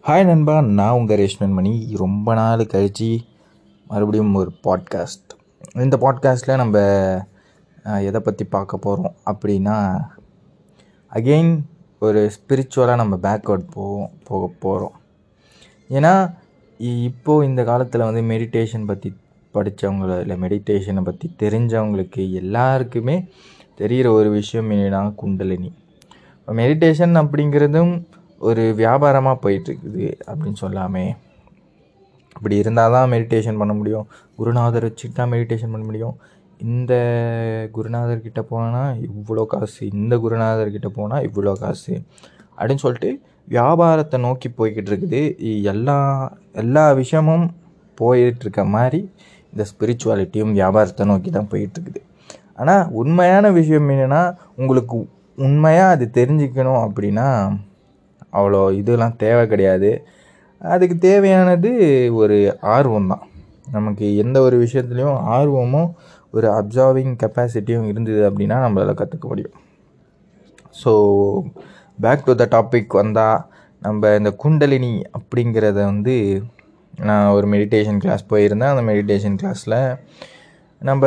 hi நண்பா நான் உங்கள் ரேஷ்மன் மணி ரொம்ப நாள் கழித்து மறுபடியும் ஒரு பாட்காஸ்ட் இந்த பாட்காஸ்ட்டில் நம்ம அஹ், எதை பற்றி பார்க்க போகிறோம் அப்படின்னா அகெயின் ஒரு ஸ்பிரிச்சுவலாக நம்ம பேக்வேர்ட் போவோம் போக போகிறோம் ஏன்னா இ- இப்போது இந்த காலத்தில் வந்து மெடிடேஷன் பற்றி படித்தவங்கள இல்லை மெடிடேஷனை பற்றி தெரிஞ்சவங்களுக்கு எல்லாருக்குமே தெரிகிற ஒரு விஷயம் என்னன்னா குண்டலினி மெடிடேஷன் அப்படிங்கிறதும் ஒரு வியாபாரமாக போயிட்டுருக்குது அப்படின்னு சொல்லாமே அப்படி இருந்தால் தான் மெடிடேஷன் பண்ண முடியும் குருநாதர் வச்சுட்டு தான் மெடிடேஷன் பண்ண முடியும் இந்த குருநாதர் கிட்ட போனால் இவ்வளோ காசு இந்த குருநாதர் கிட்ட போனால் இவ்வளோ காசு அப்படின்னு சொல்லிட்டு வியாபாரத்தை நோக்கி போய்கிட்டு இருக்குது இ- எல்லா எல்லா விஷயமும் போயிட்டு இருக்க மாதிரி இந்த ஸ்பிரிச்சுவாலிட்டியும் வியாபாரத்தை நோக்கி தான் போயிட்டு இருக்குது ஆனால் உண்மையான விஷயம் என்னென்னா உங்களுக்கு உண்மையாக அது தெரிஞ்சுக்கணும் அப்படின்னா அவ்வளோ இதெல்லாம் தேவை கிடையாது அதுக்கு தேவையானது ஒரு ஆர்வம் தான் நமக்கு எந்த ஒரு விஷயத்துலையும் ஆர்வமும் ஒரு அப்சர்விங் கெப்பாசிட்டியும் இருந்தது அப்படின்னா நம்மளால் கற்றுக்க முடியும் so back to the topic வந்தால் நம்ம இந்த குண்டலினி அப்படிங்கிறத வந்து நான் ஒரு மெடிடேஷன் கிளாஸ் போயிருந்தேன் அந்த மெடிடேஷன் கிளாஸில் நம்ம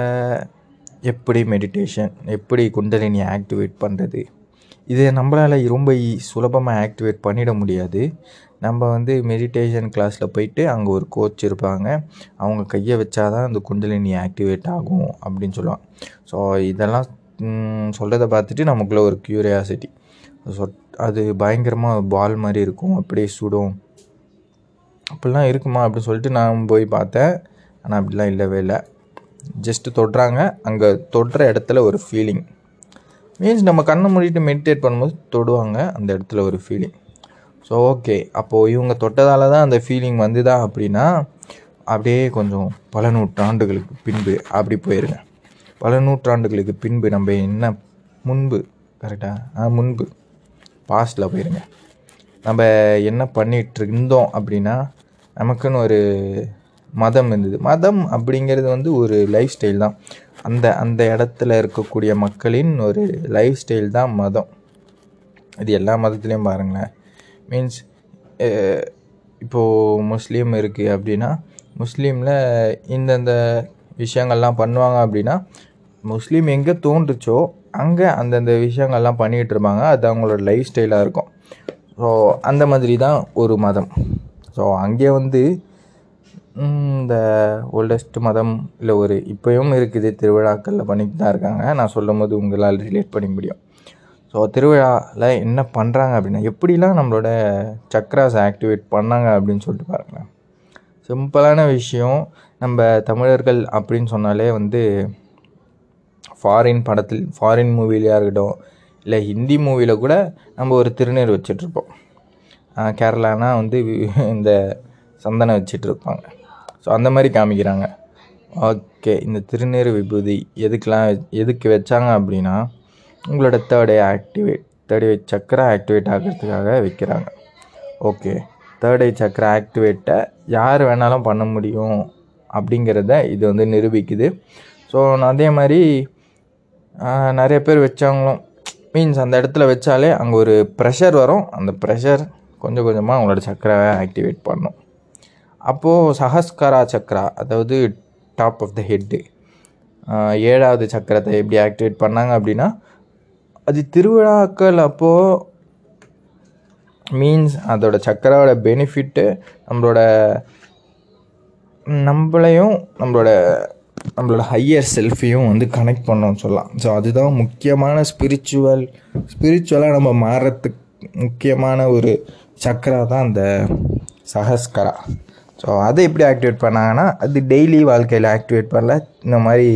எப்படி மெடிடேஷன் எப்படி குண்டலினி ஆக்டிவேட் பண்ணுறது இது நம்மளால் ரொம்ப சுலபமாக ஆக்டிவேட் பண்ணிட முடியாது நம்ம வந்து மெடிடேஷன் கிளாஸில் போயிட்டு அங்கே ஒரு கோச் இருப்பாங்க அவங்க கையை வச்சாதான் அந்த குண்டலினி ஆக்டிவேட் ஆகும் அப்படின்னு சொல்லுவாங்க ஸோ இதெல்லாம் சொல்கிறத பார்த்துட்டு நமக்குள்ளே ஒரு க்யூரியாசிட்டி அது பயங்கரமாக பால் மாதிரி இருக்கும் அப்படியே சுடும் அப்படிலாம் இருக்குமா அப்படின்னு சொல்லிட்டு நான் போய் பார்த்தேன் ஆனால் அப்படிலாம் இல்லவே இல்லை ஜஸ்ட்டு தொடுறாங்க அங்கே தொடுற இடத்துல ஒரு ஃபீலிங் மீன்ஸ் நம்ம கண்ணை மூடிட்டு மெடிடேட் பண்ணும்போது தொடுவாங்க அந்த இடத்துல ஒரு ஃபீலிங் ஸோ ஓகே அப்போது இவங்க தொட்டதால் தான் அந்த ஃபீலிங் வந்துதா அப்படின்னா அப்படியே கொஞ்சம் பல நூற்றாண்டுகளுக்கு பின்பு அப்படி போயிருங்க பல நூற்றாண்டுகளுக்கு பின்பு நம்ம என்ன முன்பு கரெக்டாக ஆ முன்பு பாஸ்டில் போயிருங்க நம்ம என்ன பண்ணிட்டு இருந்தோம் அப்படின்னா நமக்குன்னு ஒரு மதம் இருந்தது மதம் அப்படிங்கிறது வந்து ஒரு லைஃப் ஸ்டைல் தான் அந்த அந்த இடத்துல இருக்கக்கூடிய மக்களின் ஒரு லைஃப் ஸ்டைல் தான் மதம் இது எல்லா மதத்துலேயும் பாருங்களேன் மீன்ஸ் இப்போது முஸ்லீம் இருக்குது அப்படின்னா முஸ்லீமில் இந்தந்த விஷயங்கள்லாம் பண்ணுவாங்க அப்படின்னா முஸ்லீம் எங்கே தோன்றுச்சோ அங்கே அந்தந்த விஷயங்கள்லாம் பண்ணிகிட்டு இருப்பாங்க அது அவங்களோட லைஃப் ஸ்டைலாக இருக்கும் ஸோ அந்த மாதிரி தான் ஒரு மதம் ஸோ அங்கே வந்து ம், இந்த ஓல்டஸ்ட் மதம் இல்லை ஒரு இப்போயும் இருக்குது திருவிழாக்களில் பண்ணிட்டு தான் இருக்காங்க நான் சொல்லும் போது உங்களால் ரிலேட் பண்ணிக்க முடியும் ஸோ திருவிழாவில் என்ன பண்ணுறாங்க அப்படின்னா எப்படிலாம் நம்மளோட சக்ராஸ் ஆக்டிவேட் பண்ணாங்க அப்படின்னு சொல்லிட்டு பாருங்களேன் சிம்பிளான விஷயம் நம்ம தமிழர்கள் அப்படின்னு சொன்னாலே வந்து ஃபாரின் படத்தில் ஃபாரின் மூவிலையாக இருக்கட்டும் இல்லை ஹிந்தி மூவியில் கூட நம்ம ஒரு திருநீர் வச்சிட்ருப்போம் கேரளானா வந்து வி- இந்த சந்தனம் வச்சிட்டு இருப்பாங்க ஸோ அந்த மாதிரி காமிக்கிறாங்க ஓகே இந்த திருநீர் விபூதி எதுக்கெலாம் எதுக்கு வச்சாங்க அப்படின்னா உங்களோட third eye activate third eye சக்கரை ஆக்டிவேட் ஆகிறதுக்காக வைக்கிறாங்க ஓகே தேர்ட் ஐ சக்கரை ஆக்டிவேட்டை யார் வேணாலும் பண்ண முடியும் அப்படிங்கிறத இது வந்து நிரூபிக்குது ஸோ அதே மாதிரி ஆஹ், நிறைய பேர் வச்சாங்களும் மீன்ஸ் அந்த இடத்துல வச்சாலே அங்கே ஒரு ப்ரெஷர் வரும் அந்த ப்ரெஷர் கொஞ்சம் கொஞ்சமாக அவங்களோட சக்கராவை ஆக்டிவேட் பண்ணும் அப்போது சஹஸ்கரா சக்ரா அதாவது டாப் ஆஃப் த ஹெட்டு ஏழாவது சக்கரத்தை எப்படி ஆக்டிவேட் பண்ணாங்க அப்படின்னா அது திருவிழாக்கள் அப்போது மீன்ஸ் அதோட சக்கராவோட பெனிஃபிட்டு நம்மளோட நம்மளையும் நம்மளோட நம்மளோட ஹையர் செல்ஃபையும் வந்து கனெக்ட் பண்ணோம்னு சொல்லலாம் ஸோ அதுதான் முக்கியமான ஸ்பிரிச்சுவல் ஸ்பிரிச்சுவலாக நம்ம மாறுறதுக்கு முக்கியமான ஒரு சக்கரா தான் அந்த சஹஸ்கரா ஸோ அதை எப்படி ஆக்டிவேட் பண்ணாங்கன்னா அது டெய்லி வாழ்க்கையில் ஆக்டிவேட் பண்ணல இந்த மாதிரி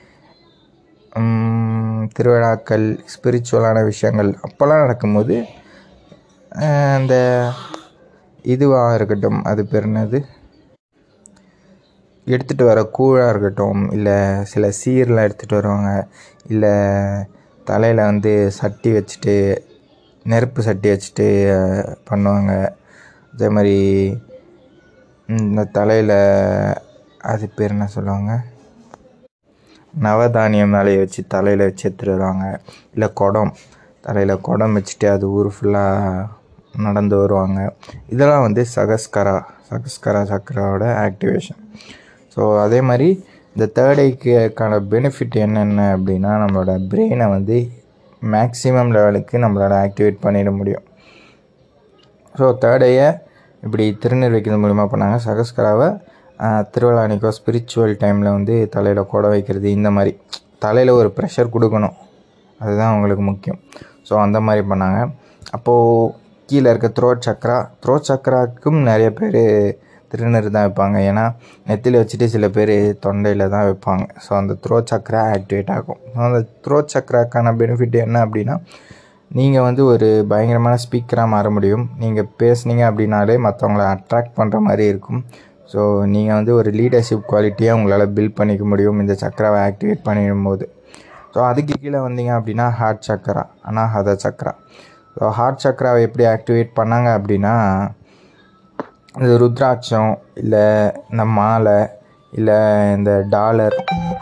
ம், திருவிழாக்கள் ஸ்பிரிச்சுவலான விஷயங்கள் அப்போல்லாம் நடக்கும்போது அஹ், அந்த இதுவாக இருக்கட்டும் அது பேர் என்னது எடுத்துகிட்டு வர கூழாக இருக்கட்டும் இல்லை சில சீர்லாம் எடுத்துகிட்டு வருவாங்க இல்லை தலையில் வந்து சட்டி வச்சுட்டு நெருப்பு சட்டி வச்சுட்டு அஹ், பண்ணுவாங்க அதே மாதிரி இந்த தலையில் அது பேர் என்ன சொல்லுவாங்க நவதானியம் மேலேயே வச்சு தலையில் வச்சு எடுத்துகிட்டு வருவாங்க இல்லை குடம் தலையில் குடம் வச்சுட்டு அது ஊர் ஃபுல்லாக நடந்து வருவாங்க இதெல்லாம் வந்து சகஸ்கரா சகஸ்கரா சக்கராவோட ஆக்டிவேஷன் ஸோ அதே மாதிரி இந்த தேர்ட் ஐக்கான பெனிஃபிட் என்னென்ன அப்படின்னா நம்மளோட பிரெயினை வந்து மேக்ஸிமம் லெவலுக்கு நம்மளால் ஆக்டிவேட் பண்ணிட முடியும் ஸோ தேர்ட் ஐயை இப்படி திருநீர் வைக்கிறது மூலிமா பண்ணாங்க சகஸ்கராவை திருவிழா அன்றைக்கோ ஸ்பிரிச்சுவல் டைமில் வந்து தலையில் கொடை வைக்கிறது இந்த மாதிரி தலையில் ஒரு ப்ரெஷர் கொடுக்கணும் அதுதான் அவங்களுக்கு முக்கியம் ஸோ அந்த மாதிரி பண்ணாங்க அப்போது கீழே இருக்க த்ரோட் சக்கரா த்ரோட் சக்கராக்கும் நிறைய பேர் திருநீர் தான் வைப்பாங்க ஏன்னா நெத்தியில் வச்சுட்டு சில பேர் தொண்டையில் தான் வைப்பாங்க ஸோ அந்த த்ரோட் சக்கரா ஆக்டிவேட் ஆகும் ஸோ அந்த த்ரோட் சக்கராக்கான பெனிஃபிட் என்ன அப்படின்னா நீங்கள் வந்து ஒரு பயங்கரமான ஸ்பீக்கராக மாற முடியும் நீங்கள் பேசுனீங்க அப்படின்னாலே மற்றவங்கள அட்ராக்ட் பண்ணுற மாதிரி இருக்கும் ஸோ நீங்கள் வந்து ஒரு லீடர்ஷிப் குவாலிட்டியாக உங்களால் பில்ட் பண்ணிக்க முடியும் இந்த சக்கராவை ஆக்டிவேட் பண்ணிடும் போது ஸோ அதுக்கு கீழே வந்தீங்க அப்படின்னா heart chakra Anahata chakra so heart சக்கராவை எப்படி ஆக்டிவேட் பண்ணாங்க அப்படின்னா இந்த ருத்ராட்சம் இல்லை இந்த மாலை இல்லை இந்த டாலர்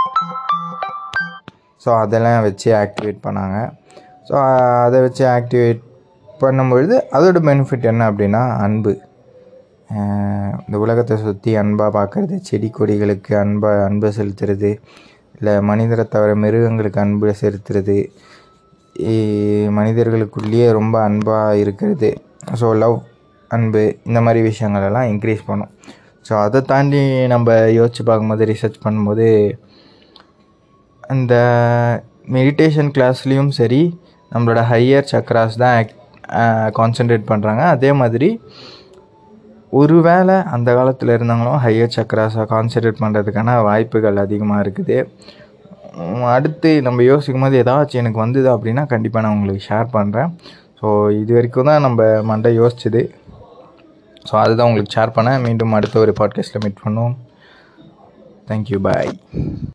ஸோ அதெல்லாம் வச்சு ஆக்டிவேட் பண்ணாங்க ஸோ அதை வச்சு ஆக்டிவேட் பண்ணும்பொழுது அதோட பெனிஃபிட் என்ன அப்படின்னா அன்பு இந்த உலகத்தை சுற்றி அன்பாக பார்க்குறது செடி கொடிகளுக்கு அன்பாக அன்பை செலுத்துறது இல்லை மனிதரை தவிர மிருகங்களுக்கு அன்பு செலுத்துறது மனிதர்களுக்குள்ளேயே ரொம்ப அன்பாக இருக்கிறது ஸோ லவ் அன்பு இந்த மாதிரி விஷயங்களெல்லாம் இன்க்ரீஸ் பண்ணும் ஸோ அதை தாண்டி நம்ம யோசித்து பார்க்கும்போது ரிசர்ச் பண்ணும்போது அந்த மெடிடேஷன் கிளாஸ்லேயும் சரி நம்மளோட ஹையர் சக்ராஸ் தான் கான்சென்ட்ரேட் பண்ணுறாங்க அதே மாதிரி ஒருவேளை அந்த காலத்தில் இருந்தவங்களும் ஹையர் சக்ராஸை கான்சென்ட்ரேட் பண்ணுறதுக்கான வாய்ப்புகள் அதிகமாக இருக்குது அடுத்து நம்ம யோசிக்கும் போது ஏதாச்சும் எனக்கு வந்தது அப்படின்னா கண்டிப்பாக நான் உங்களுக்கு ஷேர் பண்ணுறேன் ஸோ இது வரைக்கும் தான் நம்ம மண்டை யோசிச்சது ஸோ அதுதான் உங்களுக்கு ஷேர் பண்ணேன் மீண்டும் அடுத்த ஒரு பாட்காஸ்ட்டில் மீட் பண்ணுவோம் தேங்க்யூ பாய்